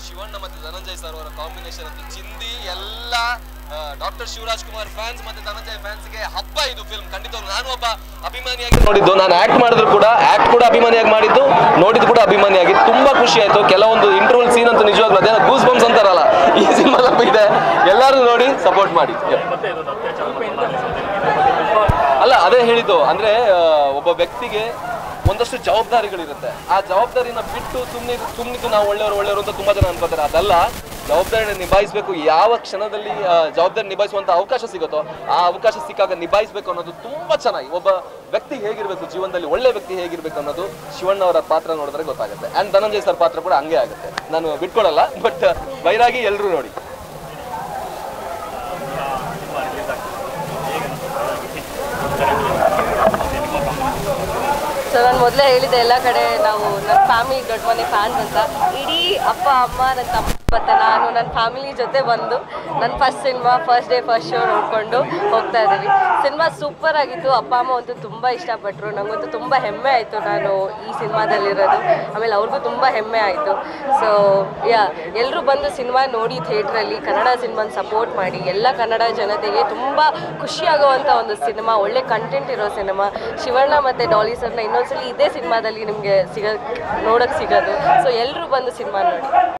ಶಿವಣ್ಣ ಮತ್ತೆ ಧನಂಜಯ್ ಸರ್ ಅವರ ಕಾಂಬಿನೇಷನ್ ಅಂತೂ ಚಿಂದಿ ಎಲ್ಲ ಡಾಕ್ಟರ್ ಶಿವರಾಜ್ ಕುಮಾರ್ ಫ್ಯಾನ್ಸ್ ಮತ್ತೆ ಧನಂಜಯ್ ಫ್ಯಾನ್ಸ್ಗೆ ಹಬ್ಬ ಇದು ಫಿಲ್ಮ್ ಖಂಡಿತವಾಗ್ಲೂ ನಾನು ಒಬ್ಬ ಅಭಿಮಾನಿಯಾಗಿ ನೋಡಿದ್ದು ನಾನು ಆಕ್ಟ್ ಮಾಡಿದ್ರು ಕೂಡ ಆಕ್ಟ್ ಕೂಡ ಅಭಿಮಾನಿಯಾಗಿ ಮಾಡಿದ್ದು ನೋಡಿದ್ದು ಕೂಡ ಅಭಿಮಾನಿಯಾಗಿ ತುಂಬಾ ಖುಷಿ ಆಯ್ತು ಕೆಲವೊಂದು ಇಂಟರ್ವಲ್ ಸೀನ್ ಅಂತೂ ನಿಜವಾಗ್ಲೂ ಅದೇನೋ ಗೂಸ್ ಬಂಪ್ಸ್ ಅಂತಾರಲ್ಲ ಈ ಸಿನಿಮಾ ಇದೆ ಎಲ್ಲರೂ ನೋಡಿ ಸಪೋರ್ಟ್ ಮಾಡಿ ಅಲ್ಲ ಅದೇ ಹೇಳಿದ್ದು ಅಂದ್ರೆ ಆ, ಒಬ್ಬ ವ್ಯಕ್ತಿಗೆ ಒಂದಷ್ಟು ಜವಾಬ್ದಾರಿಗಳಿರುತ್ತೆ ಆ ಜವಾಬ್ದಾರಿನ ಬಿಟ್ಟು ಸುಮ್ಮನೆ ಸುಮ್ಮನಿದ್ದು ನಾವು ಒಳ್ಳೆಯವರು ಒಳ್ಳೆಯವರು ಅಂತ ತುಂಬಾ ಜನ ಅನ್ಕೋತಾರೆ ಅದಲ್ಲ ಜವಾಬ್ದಾರಿನ ನಿಭಾಯಿಸಬೇಕು ಯಾವ ಕ್ಷಣದಲ್ಲಿ ಆ, ಜವಾಬ್ದಾರಿ ನಿಭಾಯಿಸುವಂತ ಅವಕಾಶ ಸಿಗುತ್ತೋ ಆ ಅವಕಾಶ ಸಿಕ್ಕಾಗ ನಿಭಾಯಿಸಬೇಕು ಅನ್ನೋದು ತುಂಬಾ ಚೆನ್ನಾಗಿ ಒಬ್ಬ ವ್ಯಕ್ತಿ ಹೇಗಿರ್ಬೇಕು ಜೀವನದಲ್ಲಿ ಒಳ್ಳೆ ವ್ಯಕ್ತಿ ಹೇಗಿರ್ಬೇಕು ಅನ್ನೋದು ಶಿವಣ್ಣ ಅವರ ಪಾತ್ರ ನೋಡಿದ್ರೆ ಗೊತ್ತಾಗುತ್ತೆ ಅಂಡ್ ಧನಂಜಯ್ ಸರ್ ಪಾತ್ರ ಕೂಡ ಹಂಗೆ ಆಗುತ್ತೆ ನಾನು ಬಿಟ್ಕೊಡಲ್ಲ ಬಟ್ ಬೈರಾಗಿ ಎಲ್ಲರೂ ನೋಡಿ ಸೊ ನಾನು ಮೊದಲೇ ಹೇಳಿದೆ ಎಲ್ಲ ಕಡೆ ನಾವು ನನ್ನ ಫ್ಯಾಮಿಲಿ ದೊಡ್ಡ ಮನೆ ಫ್ಯಾನ್ಸ್ ಅಂತ ಇಡೀ ಅಪ್ಪ ಅಮ್ಮ ನನ್ನ ತಮ್ಮ ಮತ್ತು ನಾನು ನನ್ನ ಫ್ಯಾಮಿಲಿ ಜೊತೆ ಬಂದು ನನ್ನ first cinema first day first show ನೋಡ್ಕೊಂಡು ಹೋಗ್ತಾ ಇದ್ದೀವಿ ಸಿನಿಮಾ ಸೂಪರ್ ಆಗಿತ್ತು ಅಪ್ಪ ಅಮ್ಮ ಅಂತೂ ತುಂಬ ಇಷ್ಟಪಟ್ಟರು ನನಗಂತೂ ತುಂಬ ಹೆಮ್ಮೆ ಆಯಿತು ನಾನು ಈ ಸಿನಿಮಾದಲ್ಲಿರೋದು ಆಮೇಲೆ ಅವ್ರಿಗೂ ತುಂಬ ಹೆಮ್ಮೆ ಆಯಿತು ಸೊ ಯಾ ಎಲ್ಲರೂ ಬಂದು ಸಿನಿಮಾ ನೋಡಿ ಥಿಯೇಟ್ರಲ್ಲಿ ಕನ್ನಡ ಸಿನಿಮಾನ ಸಪೋರ್ಟ್ ಮಾಡಿ ಎಲ್ಲ ಕನ್ನಡ ಜನತೆಗೆ ತುಂಬ ಖುಷಿಯಾಗುವಂಥ ಒಂದು ಸಿನಿಮಾ ಒಳ್ಳೆ ಕಂಟೆಂಟ್ ಇರೋ ಸಿನಿಮಾ ಶಿವಣ್ಣ ಮತ್ತು ಡಾಲಿ ಸರ್ನ ಇನ್ನೊಂದ್ಸಲಿ ಇದೇ ಸಿನಿಮಾದಲ್ಲಿ ನಿಮಗೆ ಸಿಗ ನೋಡೋಕ್ಕೆ ಸಿಗೋದು ಸೊ ಎಲ್ಲರೂ ಬಂದು ಸಿನಿಮಾ ನೋಡಿ